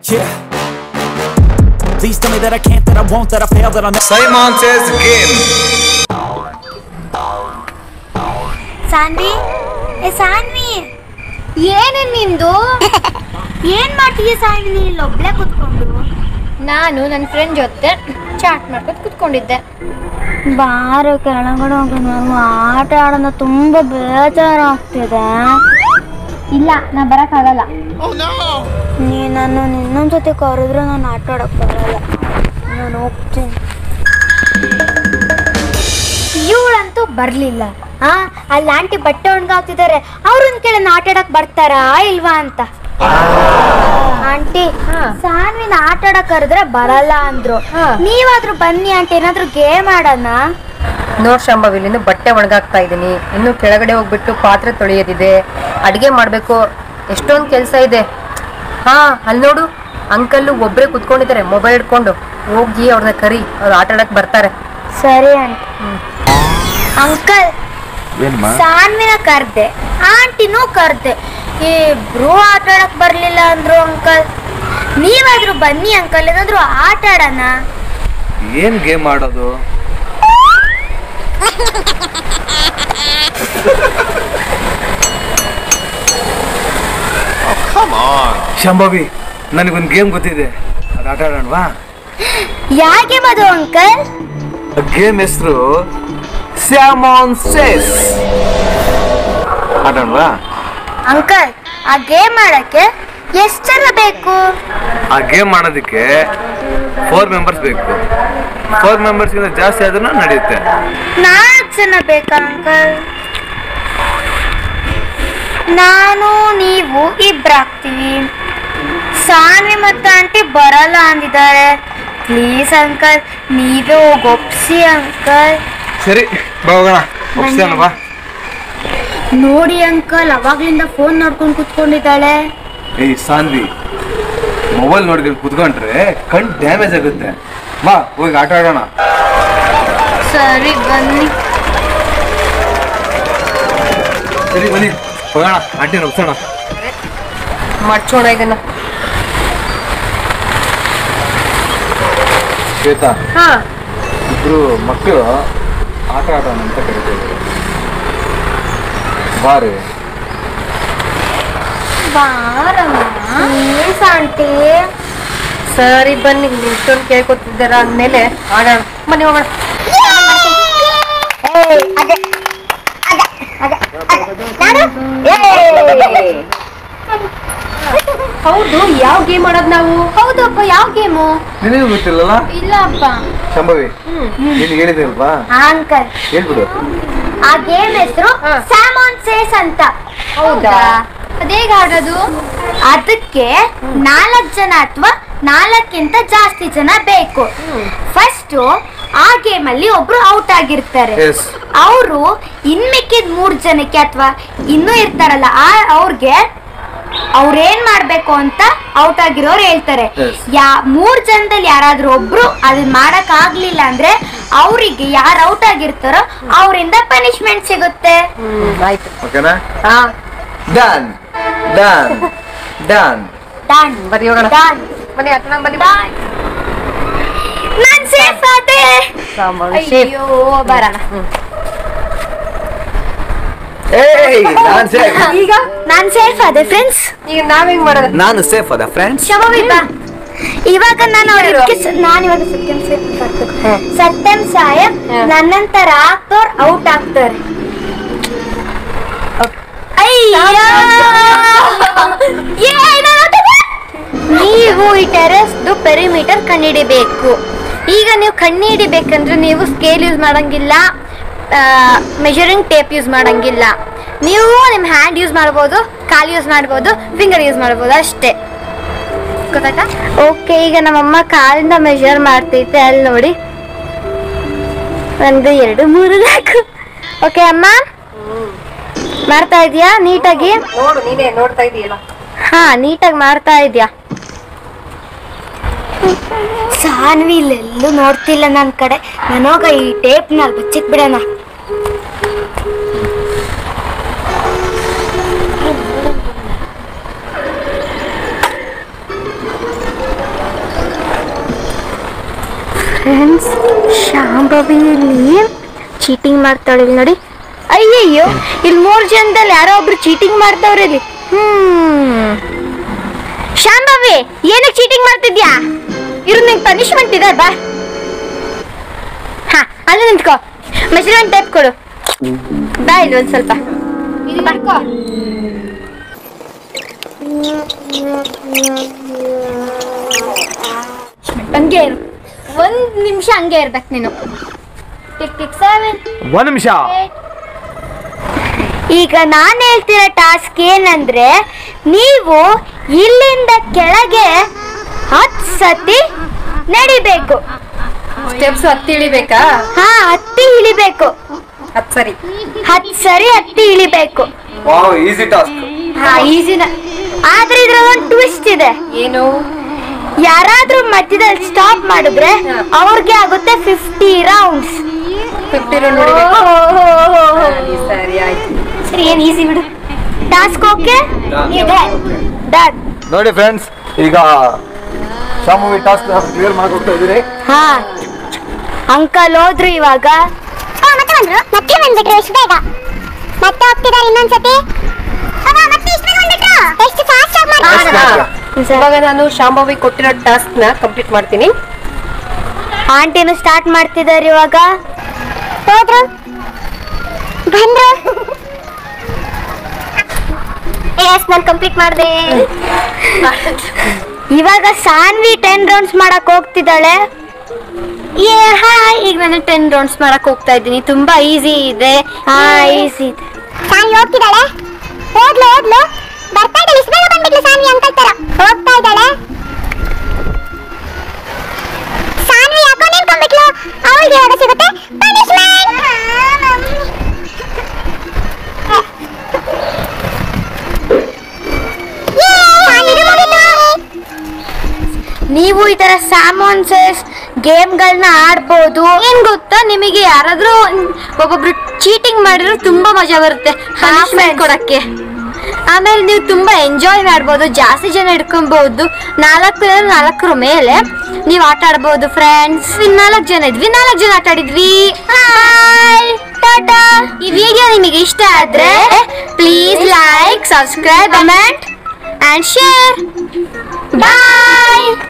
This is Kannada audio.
Yeah. Please tell me that I can't, that I won't, that I fail, that I'll never. Simon says game. Saanvi ಏ ಸಾನ್ವಿ ಏನೇ ನಿಂದು ಏನ್ ಮಾಡ್ತೀಯ ಸಾನ್ವಿ ನೀನ್ ಇಲ್ಲಿ ಒಬ್ಳೆ ಕುತ್ಕೊಂಡು ನಾನು ನನ್ನ ಫ್ರೆಂಡ್ ಜೊತೆ ಚಾಟ್ ಮಾಡ್ಕೊಂಡು ಕುತ್ಕೊಂಡಿದ್ದೆ ಬಾರು ಕೆಳಗಡೆ ಹೋಗಿ ನಾನು ಆಟ ಆಡೋಣ ತುಂಬಾ ಬೇಜಾರಾಗ್ತಿದೆ ಇಲ್ಲ ನಾ ಬರಕ್ಕಾಗಲ್ಲ ನೀ ನಾನು ಇನ್ನೊಂದ್ ಜೊತೆ ಕರೆದ್ರೆ ನಾನು ಆಟ ಆಡಕ್ ಬರಲ್ಲ ನಾನು ಹೋಗ್ತೀನಿ ಇವಳಂತೂ ಬರ್ಲಿಲ್ಲ ಹಾ ಅಲ್ಲಿ ಆಂಟಿ ಬಟ್ಟೆ ಒಣಗಾಕ್ತಿದ್ದಾರೆ ಅವ್ರನ್ನ ಕೇಳೋಣ ಆಟ ಆಡಕ್ ಬರ್ತಾರಾ ಇಲ್ವಾ ಅಂತ ಆಂಟಿ ಸಾನ್ವಿನ ಆಟ ಆಡಕ್ ಕರೆದ್ರೆ ಬರಲ್ಲ ಅಂದ್ರು ನೀವಾದ್ರೂ ಬನ್ನಿ ಆಂಟಿ ಏನಾದ್ರೂ ಗೇಮ್ ಆಡೋಣ ನೋಡ್ ಶಾಂಭವಿ ಇಲ್ಲಿಂದ ಬಟ್ಟೆ ಒಣಗಾಕ್ತಾ ಇದ್ದೀನಿ ಇನ್ನು ಕೆಳಗಡೆ ಹೋಗ್ಬಿಟ್ಟು ಪಾತ್ರೆ ತೊಳೆಯೋದಿದೆ ಅಡಿಗೆ ಮಾಡ್ಬೇಕು ಎಷ್ಟೊಂದು ಕೆಲಸ ಇದೆ ಹಾ ಅಲ್ಲಿ ನೋಡು ಅಂಕಲ್ಲು ಒಬ್ರೇ ಕುತ್ಕೊಂಡಿದ್ದಾರೆ ಮೊಬೈಲ್ ಇಟ್ಕೊಂಡು ಹೋಗಿ ಅವ್ರನ್ನ ಕರಿ ಅವ್ರು ಆಟ ಆಡಕ್ ಬರ್ತಾರೆ ಸರಿ ಆಂಟಿ ಅಂಕಲ್ ಸಾನ್ವಿನ ಕರ್ದೆ ಆಂಟಿನೂ ಕರ್ದೆ ಇಬ್ರು ಆಟ ಆಡಕ್ ಬರ್ಲಿಲ್ಲ ಅಂದ್ರು ಅಂಕಲ್ ನೀವಾದ್ರೂ ಬನ್ನಿ ಅಂಕಲ್ ಏನಾದ್ರೂ ಆಟ ಆಡೋಣ ಏನ್ ಗೇಮ್ ಆಡೋದು ಶಂಭವಿ ನನಗೊಂದು ಗೇಮ್ ಗೊತ್ತಿದೆ ಅದು ಆಟ ಆಡೋಣವಾ ಯಾಕೆ ಮದು ಅಂಕಲ್ ಗೇಮ್ ಹೆಸರು ಸ್ಯಾಮಾನ್ ಸೇಸ್ ಆಡೋಣವಾ ಅಂಕಲ್ ಆ ಗೇಮ್ ಆಡಕ್ಕೆ ಎಷ್ಟು ಜನ ಬೇಕು ಆ ಗೇಮ್ ಮಾಡೋದಕ್ಕೆ ಫೋರ್ ಮೆಂಬರ್ಸ್ ಬೇಕು ಫೋರ್ ಮೆಂಬರ್ಸ್ಗಿಂತ ಜಾಸ್ತಿ ಆದ್ರೂ ನಡೆಯುತ್ತೆ ನಾಲ್ಕು ಜನ ಬೇಕಾ ಅಂಕಲ್ ನಾನು ನೀವು ಇಬ್ರಾಗ್ತೀವಿ ಸಾನ್ವಿ ಮತ್ತು ಆಂಟಿ ಬರಲ್ಲ ಅಂದಿದ್ದಾರೆ ಪ್ಲೀಸ್ ಅಂಕಲ್ ನೀವೇ ಹೋಗಿ ಒಪ್ಸಿ ಅಂಕಲ್ ಸರಿ ಬಾ ಹೋಗೋಣ ಒಪ್ಸೋಣ ಬಾ ನೋಡಿ ಅಂಕಲ್ ಅವಾಗ್ಲಿಂದ ಫೋನ್ ನೋಡ್ಕೊಂಡು ಕುತ್ಕೊಂಡಿದ್ದಾಳೆ ಏಯ್ ಸಾನ್ವಿ ಮೊಬೈಲ್ ನೋಡ್ಕೊಂಡು ಕುತ್ಕೊಂಡ್ರೆ ಕಣ್ ಡ್ಯಾಮೇಜ್ ಆಗುತ್ತೆ ಬಾ ಹೋಗಿ ಆಟ ಆಡೋಣ ಸರಿ ಬನ್ನಿ ಸರಿ ಬನ್ನಿ ಹೋಗೋಣ ಆಂಟಿನ ಒಪ್ಸೋಣ ಮಡ್ಚೋಣ ಇದನ್ನ ಶ್ವೇತಾ ಹಾ ಇಬ್ರು ಮಕ್ಕಳು ಆಟ ಆಡೋಣ ಅಂತ ಕರಿತಿದ್ರು ಬಾರಿ ಪ್ಲೀಸ್ ಆಂಟಿ ಸರಿ ಬನ್ನಿ ಇಷ್ಟೊಂದು ಕೇಳ್ಕೊತಿದ್ದಾರ ಅಂದ್ಮೇಲೆ ಆಡೋಣ ಬನ್ನಿ ಹೋಗೋಣ ಹೌದು ಯಾವ ಗೇಮ್ ಆಡೋದು ನಾವು ಹೌದಪ್ಪ ಯಾವ ಗೇಮು ನಿನಗೂ ಗೊತ್ತಿಲ್ಲಲ್ಲ ಇಲ್ಲ ಅಪ್ಪ ಶಂಭವಿ ನೀನು ಹೇಳಿದೆ ಅಲ್ವಾ ಅಂಕಲ್ ಹೇಳ್ಬಿಡು ಆ ಗೇಮ್ ಹೆಸರು ಸ್ಯಾಮಾನ್ ಸೇಸ್ ಅಂತ ಹೌದಾ ಅದೇಗ ಆಡೋದು ಅದಕ್ಕೆ ನಾಲ್ಕು ಜನ ಅಥವಾ ನಾಲ್ಕಿಂತ ಜಾಸ್ತಿ ಜನ ಬೇಕು ಫಸ್ಟ್ ಆ ಗೇಮ್ ಅಲ್ಲಿ ಒಬ್ರು ಔಟ್ ಆಗಿರ್ತಾರೆ ಎಸ್ ಅವರು ಇನ್ ಮಿಕ್ಕಿದ ಮೂರ್ ಜನಕ್ಕೆ ಅಥವಾ ಇನ್ನೂ ಇರ್ತಾರಲ್ಲ ಆ ಅವ್ರಿಗೆ ಅವ್ರೇನ್ ಮಾಡ್ಬೇಕು ಅಂತ ಔಟ್ ಆಗಿರೋರು ಹೇಳ್ತಾರೆ Yes. ಯಾ ಮೂರ್ ಜನದಲ್ಲಿ ಯಾರಾದ್ರೂ ಒಬ್ರು ಅದನ್ನ ಮಾಡಕ್ ಆಗ್ಲಿಲ್ಲ ಅಂದ್ರೆ ಅವರಿಗೆ ಯಾರು ಔಟ್ ಆಗಿರ್ತಾರೋ ಅವರಿಂದ ಪನಿಷ್ಮೆಂಟ್ ಸಿಗುತ್ತೆ ಹ್ಮ್ ಆಯ್ತು ಓಕೆನಾ ಹಾ ಡನ್ ಡನ್ ಡನ್ ಡನ್ ಬರೀ ಹೋಗೋಣ ಡನ್ ಬನ್ನಿ ಹತ್ರ ಬನ್ನಿ ಡನ್ ನಾನ್ ಸೇಫ್ ಆದೆ ಸಾಂಬಾರು ಶೇಪ್ ಅಯ್ಯೋ ಬರೋಣ ಏಯ್ ನಾನ್ ಸೇಫ್ ಈಗ ನಾನ್ ಸೇಫ್ ಆದೆ ಫ್ರೆಂಡ್ಸ್ ಈಗ ನಾವ್ ಹೆಂಗ್ ಮಾಡೋದು ನಾನು ಸೇಫ್ ಅದ ಫ್ರೆಂಡ್ಸ್ ಶವವಿಪ ಇವಾಗ ನಾನು ಅವ್ರಿಗೆ ನಾನು ಇವಾಗ ಸತ್ಯಂ ಸಾಯ್ ಸತ್ಯಂ ಸಾಯಬ್ ನನ್ನಂತರ ಆಗ್ತೋರ್ ಔಟ್ ಆಗ್ತಾರೆ ಅಯ್ಯೋ! ಏನಾಗ್ತದೆ? ನೀವು ಈ ಟೆರೆಸ್ದು ಪೆರಿಮೀಟರ್ ಕಂಡುಹಿಡಿಬೇಕು ಈಗ ನೀವು ಕಣ್ಣು ಹಿಡಿಬೇಕಂದ್ರೆ ನೀವು ಸ್ಕೇಲ್ ಯೂಸ್ ಮಾಡಂಗಿಲ್ಲ ಮೆಷರಿಂಗ್ ಟೇಪ್ ಯೂಸ್ ಮಾಡಂಗಿಲ್ಲ ನೀವು ನಿಮ್ಮ ಹ್ಯಾಂಡ್ ಯೂಸ್ ಮಾಡ್ಬೋದು ಕಾಲು ಯೂಸ್ ಮಾಡ್ಬೋದು ಫಿಂಗರ್ ಯೂಸ್ ಮಾಡ್ಬೋದು ಅಷ್ಟೇ ಗೊತ್ತಾಯ್ತಾ ಓಕೆ ಈಗ ನಮ್ಮಮ್ಮ ಕಾಲಿಂದ ಮೆಷರ್ ಮಾಡ್ತೈತೆ ಅಲ್ಲಿ ನೋಡಿ ಒಂದು ಎರಡು ಮೂರು ನಾಲ್ಕು ಓಕೆ ಅಮ್ಮ ಮಾಡ್ತಾ ಇದೀಯಾ ನೀಟಾಗಿ ನೋಡು ನೀನೇ ನೋಡ್ತಾ ಇದೀಯಲ್ಲ ಹಾ ನೀಟಾಗಿ ಮಾಡ್ತಾ ಇದ್ಯಾ ಸಾನ್ವಿ ಇಲ್ಲೆಲ್ಲೂ ನೋಡ್ತಿಲ್ಲ ನನ್ನ ಕಡೆ ನಾನೋಗ ಈ ಟೇಪ್ನ ಅಲ್ಲಿ ಬಚ್ಚಿಕ್ ಬಿಡೋಣ ಫ್ರೆಂಡ್ಸ್ ಶಾಂಭವಿ ಇಲ್ಲಿ ಚೀಟಿಂಗ್ ಮಾಡ್ತಾಳೆ ಇಲ್ಲಿ ನೋಡಿ ಅಯ್ಯಯ್ಯೋ ಇಲ್ಲಿ ಮೂರು ಜನದಲ್ಲಿ ಯಾರೋ ಒಬ್ರು ಚೀಟಿಂಗ್ ಮಾಡ್ತಾವ್ರೆ ಇಲ್ಲಿ ಹ್ಮ್ ಶಾಂಭವಿ ಏನಕ್ಕೆ ಚೀಟಿಂಗ್ ಮಾಡ್ತಿದ್ಯಾ ಇರು ನಿಂಗೆ ಪನಿಷ್ಮೆಂಟ್ ಇದೆ ಬಾ ಹಾ ಅಲ್ಲಿ ನಿಂತ್ಕೋ ಮೆಜರ್ಮೆಂಟ್ ಟೇಪ್ ಕೊಡು ಬಾ ಇಲ್ಲಿ ಒಂದು ಸ್ವಲ್ಪ ಇದು ಮಾಡ್ಕೋ ಹಂಗೆ ಇರು ಒಂದ್ ನಿಮಿಷ ಹಂಗೆ ಇರ್ಬೇಕು ನೀನು ಟಿಕ್ ಟಿಕ್ ಸೆವೆನ್ ಒಂದ್ ನಿಮಿಷ ಈಗ ನಾನು ಹೇಳ್ತಿರೋ ಟಾಸ್ಕ್ ಏನಂದ್ರೆ ನೀವು ಇಲ್ಲಿಂದ ಕೆಳಗೆ ಹತ್ತು ಸತಿ ನಡಿಬೇಕು ಸ್ಟೆಪ್ಸ್ ಹತ್ತಿ ಇಳಿಬೇಕಾ ಹಾ ಹತ್ತಿ ಇಳಿಬೇಕು ಹತ್ ಸರಿ ಹತ್ತು ಸರಿ ಹತ್ತಿ ಇಳಿಬೇಕು ವಾವ್ ಈಸಿ ಟಾಸ್ಕ್ ಹಾ ಈಸಿನ ಆದ್ರೆ ಇದ್ರಲ್ಲಿ ಒಂದು ಟ್ವಿಸ್ಟ್ ಇದೆ ಏನು ಯಾರಾದ್ರೂ ಮಧ್ಯದಲ್ಲಿ ಸ್ಟಾಪ್ ಮಾಡಿದ್ರೆ ಅವ್ರಿಗೆ ಆಗುತ್ತೆ ಫಿಫ್ಟಿ ರೌಂಡ್ಸ್ ಫಿಫ್ಟಿ ರೌಂಡ್ ಹೊಡಿಬೇಕು ಸರಿ, ಸರಿ ಆಯ್ತು ಸರಿ ಏನ್ ಈಸಿ ಬಿಡು ಟಾಸ್ಕ್ ಓಕೆ Done. ಡನ್ ನೋಡಿ ಫ್ರೆಂಡ್ಸ್ ಈಗ ಶಾಮೂವಿ ಟಾಸ್ಕ್ ಕ್ಲಿಯರ್ ಮಾಡ್ಕೊಡ್ತಾ ಇದೀನಿ ಹಾ ಅಂಕಲ್ ಹೋದ್ರು ಇವಾಗ ಮತ್ತೆ ಬಂದ್ರು ಮತ್ತೆ ಬಂದ್ಬಿಟ್ರು ಇಷ್ಟು ಬೇಗ ಮತ್ತೆ ಹೋಗ್ತಿದ್ದಾರೆ ಇನ್ನೊಂದ್ಸತಿ ಅವ ಮತ್ತೆ ಇಷ್ಟು ಬೇಗ ಬಂದ್ಬಿಟ್ರು ಎಷ್ಟು ಫಾಸ್ಟ್ ಆಗಿ ಮಾಡ್ತಾರೆ ಇವಾಗ ನಾನು ಶಾಂಭವಿ ಕೊಟ್ಟಿರೋ ಟಾಸ್ಕ್ ನ ಕಂಪ್ಲೀಟ್ ಮಾಡ್ತೀನಿ ಆಂಟಿನು ಸ್ಟಾರ್ಟ್ ಮಾಡ್ತಿದ್ದಾರೆ ಇವಾಗ ಹೋದ್ರು ಬಂದ್ರು ಎಸ್ ನಾನು ಕಂಪ್ಲೀಟ್ ಮಾಡಿದೆ ಇವಾಗ ಸಾನ್ವಿ ಟೆನ್ ರೌಂಡ್ಸ್ ಮಾಡಕ್ ಹೋಗ್ತಿದ್ದಾಳೆ ಏ ಹಾ ಈಗ ನಾನು ಟೆನ್ ರೌಂಡ್ಸ್ ಮಾಡಕ್ ಹೋಗ್ತಾ ಇದ್ದೀನಿ ತುಂಬಾ ಈಸಿ ಇದೆ ಹಾ ಈಸಿ ಇದೆ ಸಾನ್ವಿ ಹೋಗ್ತಿದ್ದಾಳೆ ಹೋದ್ಲು ಹೋದ್ಲು ಬರ್ತಾ ಇದ್ದಾಳೆ ಇಷ್ಟು ಬೇಗ ಬಂದ್ಬಿಟ್ಲು ಸಾನ್ವಿ ಅಂಕಲ್ ತರ ಹೋಗ್ತಾ ಇದ್ದಾಳೆ ಸಾನ್ವಿ ಯಾಕೋ ನಿಂತ್ಕೊಂಡ್ಬಿಟ್ಲು ಅವಳಿಗೆ ಯಾವಾಗ ಸಿಗುತ್ತೆ ನೀವು ಈ ತರ ಸ್ಯಾಮೋನ್ಸಸ್ ಗೇಮ್ಗಳನ್ನ ಆಡ್ಬೋದು ಏನ್ ಗೊತ್ತಾ ನಿಮಗೆ ಯಾರಾದ್ರೂ ಒಬ್ಬೊಬ್ರು ಚೀಟಿಂಗ್ ಮಾಡಿದ್ರೆ ತುಂಬಾ ಮಜಾ ಬರುತ್ತೆ ಪನಿಷ್ಮೆಂಟ್ ಕೊಡಕ್ಕೆ ಆಮೇಲೆ ನೀವು ತುಂಬಾ ಎಂಜಾಯ್ ಮಾಡ್ಬೋದು ಜಾಸ್ತಿ ಜನ ಹಿಡ್ಕೊಬಹುದು ನಾಲ್ಕು ಜನ ನಾಲ್ಕರ ಮೇಲೆ ನೀವು ಆಟ ಆಡ್ಬೋದು ಫ್ರೆಂಡ್ಸ್ ನಾಲ್ಕು ಜನ ಇದ್ವಿ ನಾಲ್ಕು ಜನ ಆಟ ಆಡಿದ್ವಿ Bye. ಟಾಟಾ ಈ ವಿಡಿಯೋ ನಿಮಗೆ ಇಷ್ಟ ಆದ್ರೆ please like subscribe comment and share bye